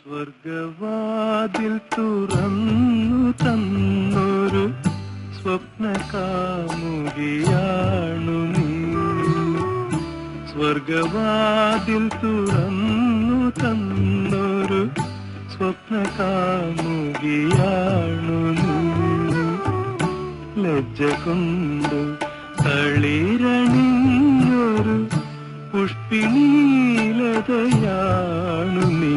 സ്വർഗവാതിൽ തുറന്നു തന്നൊരു സ്വപ്ന കാമുകിയാണു നീ സ്വർഗവാതിൽ തുറന്നു തന്നൊരു സ്വപ്ന കാമുകിയാണു നീ ലജ്ജ കൊണ്ടു തളിരണിഞ്ഞൊരു പുഷ്പിണീലതയാണു നീ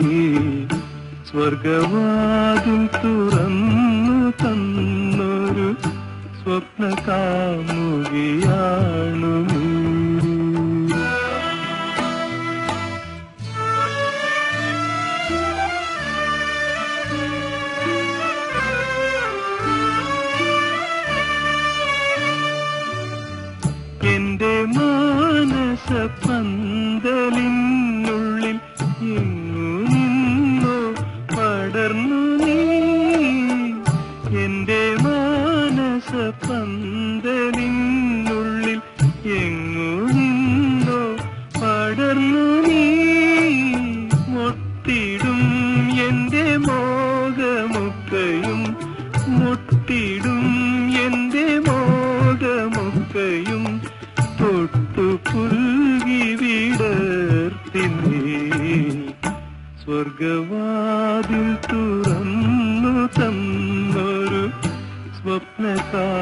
സ്വർഗവാതിൽ തുറന്നു തന്നൊരു സ്വപ്ന കാമുകിയാണു നീ എന്റെ മാനസ പന്തലിനുള്ളിൽ എങ്ങു നിന്നോ പടർന്നു നീ എന്റെ മാനസ പന്തലിനുള്ളിൽ എങ്ങു നിന്നോ പടർന്നു നീ മൊട്ടിടും എന്റെ മോഹമൊക്കെയും മുട്ടിടും എന്റെ മോഹമൊക്കെയും തൊട്ടു പുൽകി വിടർത്തി നീ സ്വർഗവാതിൽ തുറന്നു തന്നൊരു സ്വപ്ന